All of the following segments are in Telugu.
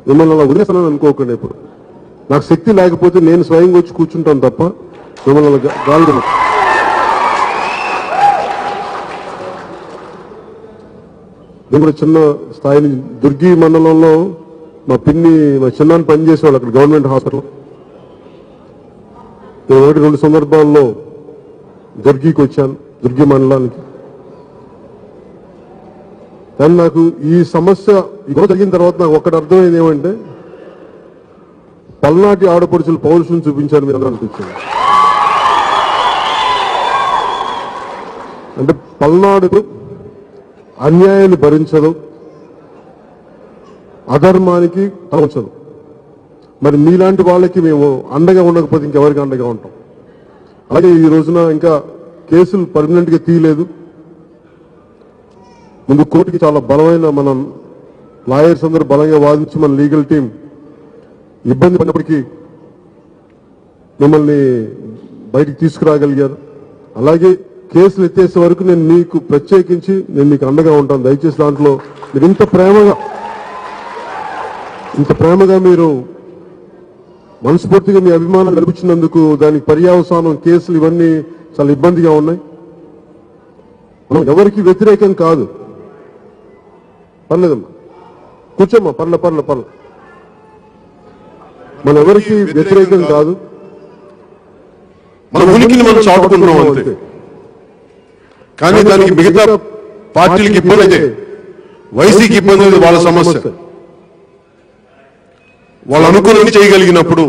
మిమ్మల్ని అలా వదిలేస్తానని అనుకోకండి ఇప్పుడు నాకు శక్తి లేకపోతే నేను స్వయంగా వచ్చి కూర్చుంటాను తప్ప మిమ్మల్ని అలా గా- గాలి నేను కూడా చిన్న స్థాయి నుంచి దుర్గి మండలంలో మా పిన్ని మా చిన్నాన్ని పనిచేసేవాళ్ళు అక్కడ గవర్నమెంట్ హాస్పిటల్ నేను ఒకటి రెండు సందర్భాల్లో దుర్గికి వచ్చాను దుర్గి మండలానికి కానీ నాకు ఈ సమస్య ఈ గొడవ జరిగిన తర్వాత నాకు ఒక్కటి అర్థమైంది ఏమంటే పల్నాటి ఆడపడుచులు పౌరుషం చూపించారు మీరు అందరూ అనిపించింది అంటే పల్నాడు అన్యాయాన్ని భరించదు అధర్మానికి తలచదు మరి మీలాంటి వాళ్ళకి మేము అండగా ఉండకపోతే ఇంకెవరికి అండగా ఉంటాం అలాగే ఈ రోజున ఇంకా కేసులు పర్మనెంట్ గా తీయలేదు ముందు కోర్టుకి చాలా బలమైన మనం లాయర్స్ అందరూ బలంగా వాదించి మన లీగల్ టీం ఇబ్బంది పడినప్పటికీ మిమ్మల్ని బయటికి తీసుకురాగలిగారు అలాగే కేసులు ఎత్తేసే వరకు నేను మీకు ప్రత్యేకించి నేను మీకు అండగా ఉంటాను దయచేసి దాంట్లో మీరు ఇంత ప్రేమగా ఇంత ప్రేమగా మీరు మనస్ఫూర్తిగా మీ అభిమానం కల్పించినందుకు దానికి పర్యావసానం కేసులు ఇవన్నీ చాలా ఇబ్బందిగా ఉన్నాయి మనం ఎవరికి వ్యతిరేకం కాదు పర్లేదమ్మా కూర్చోమ్మా పర్లే పర్లే పర్లే మనం ఎవరికి వ్యతిరేకం కాదు మన ఉనికిని మనం చాటుకుంటున్నాం అంతే కానీ దానికి మిగతా పార్టీలకు ఇబ్బంది అయితే వైసీకి ఇబ్బంది అయితే వాళ్ళ సమస్య వాళ్ళు అనుకున్నది చేయగలిగినప్పుడు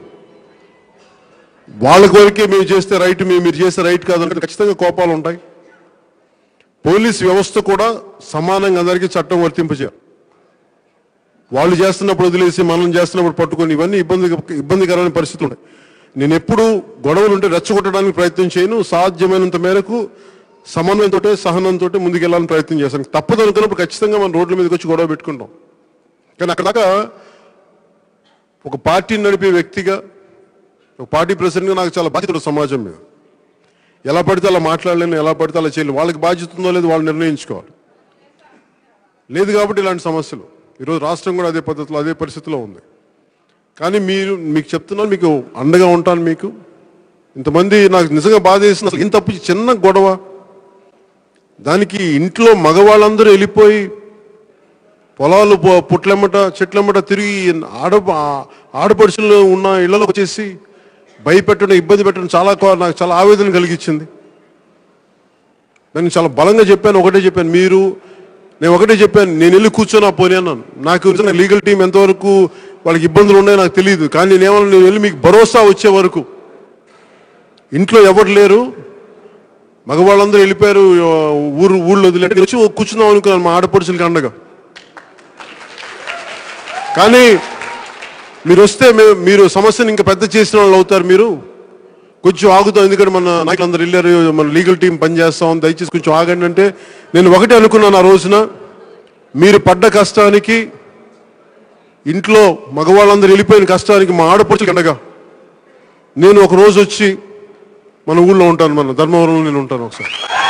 వాళ్ళ వరకే మేము చేస్తే రైట్ మేము మీరు చేస్తే రైట్ కాదంటే ఖచ్చితంగా కోపాలు ఉంటాయి పోలీస్ వ్యవస్థ కూడా సమానంగా అందరికీ చట్టం వర్తింపజేయాలి వాళ్ళు చేస్తున్నప్పుడు వదిలేసి మనం చేస్తున్నప్పుడు పట్టుకొని ఇవన్నీ ఇబ్బంది ఇబ్బందికరమైన పరిస్థితులు ఉన్నాయి నేను ఎప్పుడు గొడవలు ఉంటే రెచ్చగొట్టడానికి ప్రయత్నం చేయను సాధ్యమైనంత మేరకు సమన్వయంతో సహనంతో ముందుకెళ్ళాలని ప్రయత్నం చేస్తాను తప్పదు అనుకున్నప్పుడు ఖచ్చితంగా మనం రోడ్ల మీదకి వచ్చి గొడవ పెట్టుకుంటాం కానీ అక్కడ దాకా ఒక పార్టీని నడిపే వ్యక్తిగా ఒక పార్టీ ప్రెసిడెంట్గా నాకు చాలా బాధ్యత ఉంది సమాజం మీద ఎలా పడితే అలా మాట్లాడలేను ఎలా పడితే అలా చేయలేను వాళ్ళకి బాధ్యత ఉందో లేదో వాళ్ళు నిర్ణయించుకోవాలి లేదు కాబట్టి ఇలాంటి సమస్యలు ఈరోజు రాష్ట్రం కూడా అదే పద్ధతిలో అదే పరిస్థితిలో ఉంది కానీ మీరు మీకు చెప్తున్నాను మీకు అండగా ఉంటాను మీకు ఇంతమంది నాకు నిజంగా బాధ వేసిన అసలు ఇంత తప్పు చిన్న గొడవ దానికి ఇంట్లో మగవాళ్ళందరూ వెళ్ళిపోయి పొలాలు పొ- పుట్లెమ్మట చెట్లెమ్మట తిరిగి ఆడ ఆడపడుచులు ఉన్న ఇళ్లలోకి వచ్చేసి భయపెట్టడం ఇబ్బంది పెట్టడం చాలా కో- నాకు చాలా ఆవేదన కలిగించింది నేను చాలా బలంగా చెప్పాను ఒకటే చెప్పాను మీరు నేను ఒకటే చెప్పాను నేను వెళ్ళి కూర్చొని పోనీ అన్నాను నాకు నిజంగా లీగల్ టీం ఎంతవరకు వాళ్ళకి ఇబ్బందులు ఉన్నాయో నాకు తెలియదు కానీ నేనేమన్నా నేను వెళ్ళి మీకు భరోసా వచ్చే వరకు ఇంట్లో ఎవరు లేరు మగవాళ్ళందరూ వెళ్ళిపోయారు ఆ, ఊరు ఊళ్ళో వదిలేటి వచ్చి కూర్చుందాం అనుకున్నాను మా ఆడపడుచులకి అండగా కానీ మీరు వస్తే మే- మీరు సమస్యను ఇంకా పెద్ద చేసిన వాళ్ళు అవుతారు మీరు కొంచెం ఆగుతాం ఎందుకంటే మన నాయకులందరూ వెళ్ళారు మన లీగల్ టీం పనిచేస్తాం దయచేసి కొంచెం ఆగండి అంటే నేను ఒకటే అనుకున్నాను ఆ రోజున మీరు పడ్డ కష్టానికి ఇంట్లో మగవాళ్ళందరూ వెళ్ళిపోయిన కష్టానికి మా ఆడపడుచులు అండగా నేను ఒక రోజు వచ్చి మన ఊళ్ళో ఉంటాను మన ధర్మవరంలో నేను ఉంటాను ఒకసారి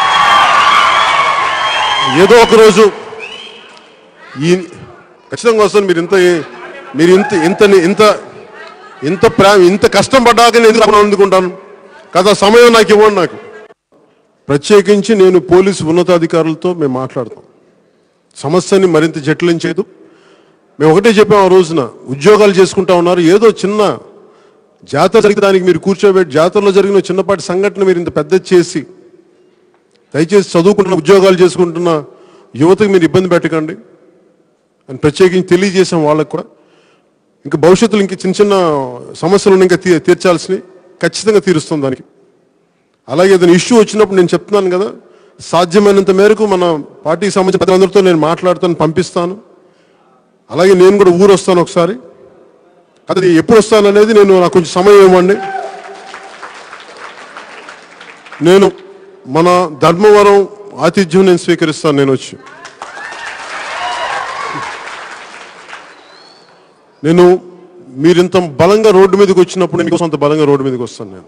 ఏదో ఒక రోజు ఈ ఖచ్చితంగా వస్తాను మీరు ఇంత మీరు ఇంత ఇంత ఇంత ఇంత ప్రేమ ఇంత కష్టం పడ్డాక నేను ఎందుకు అందుకుంటాను కదా సమయం నాకు ఇవ్వండి నాకు ప్రత్యేకించి నేను పోలీసు ఉన్నతాధికారులతో మేము మాట్లాడతాం సమస్యని మరింత జటిలించేదు మేము ఒకటే చెప్పాం ఆ రోజున ఉద్యోగాలు చేసుకుంటా ఉన్నారు ఏదో చిన్న జాతర జరిగితే దానికి మీరు కూర్చోబెట్టి జాతరలో జరిగిన చిన్నపాటి సంఘటన మీరు ఇంత పెద్ద చేసి దయచేసి చదువుకుంటున్న ఉద్యోగాలు చేసుకుంటున్న యువతకు మీరు ఇబ్బంది పెట్టకండి అని ప్రత్యేకించి తెలియజేసాం వాళ్ళకు కూడా ఇంకా భవిష్యత్తులో ఇంకా చిన్న చిన్న సమస్యలు ఉన్నాయి ఇంకా తీ- తీర్చాల్సినవి ఖచ్చితంగా తీరుస్తాం దానికి అలాగే ఏదైనా ఇష్యూ వచ్చినప్పుడు నేను చెప్తున్నాను కదా సాధ్యమైనంత మేరకు మన పార్టీకి సంబంధించిన ప్రజలందరితో నేను మాట్లాడుతాను పంపిస్తాను అలాగే నేను కూడా ఊరు వస్తాను ఒకసారి అది ఎప్పుడు వస్తాను అనేది నేను నాకు కొంచెం సమయం ఇవ్వండి నేను మన ధర్మవరం ఆతిథ్యం నేను స్వీకరిస్తాను నేను వచ్చి నేను మీరు ఇంత బలంగా రోడ్డు మీదకి వచ్చినప్పుడు నేను మీకోసం అంత బలంగా రోడ్డు మీదకి వస్తాను నేను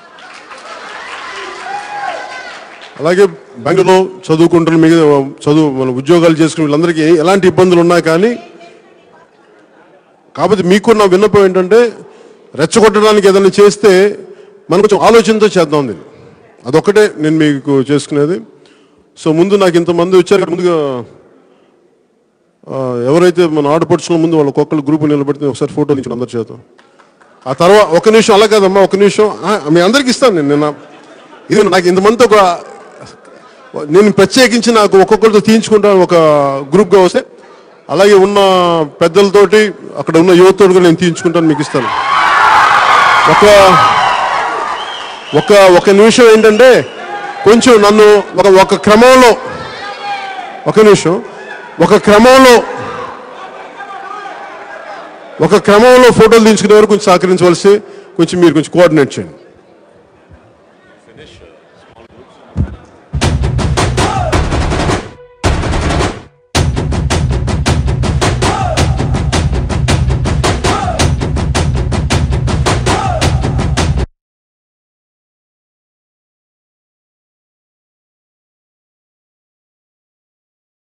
అలాగే బెంగళూరులో చదువుకుంటున్న మిగతా చదువు మన ఉద్యోగాలు చేసుకున్న వీళ్ళందరికీ ఎలాంటి ఇబ్బందులు ఉన్నా కానీ కాబట్టి మీకు నా విన్నపం ఏంటంటే రెచ్చగొట్టడానికి ఏదైనా చేస్తే మనం కొంచెం ఆలోచనతో చేద్దాం దీన్ని అదొక్కటే నేను మీకు చేసుకునేది సో ముందు నాకు ఇంతమంది వచ్చారు ముందుగా ఆ, ఎవరైతే మన ఆడపడుచుల ముందు వాళ్ళ ఒక్కొక్కరు గ్రూప్ నిలబెడితే ఒకసారి ఫోటో నుంచి అందరి చేద్దాం ఆ తర్వాత ఒక నిమిషం అలా కాదమ్మా ఒక నిమిషం ఆ, మీ అందరికి ఇస్తాను నేను నిన్న ఇది నాకు ఇంతమంది ఒక నేను ప్రత్యేకించి నాకు ఒక్కొక్కరితో తీయించుకుంటాను ఒక గ్రూప్గా వస్తే అలాగే ఉన్న పెద్దలతోటి అక్కడ ఉన్న యువతతో కూడా నేను తీయించుకుంటాను మీకు ఇస్తాను ఒక ఒక ఒక నిమిషం ఏంటంటే కొంచెం నన్ను ఒక ఒక క్రమంలో ఒక నిమిషం ఒక క్రమంలో ఒక క్రమంలో ఫోటోలు తీయించుకునే వరకు కొంచెం సహకరించవలసి కొంచెం మీరు కొంచెం కోఆర్డినేట్ చేయండి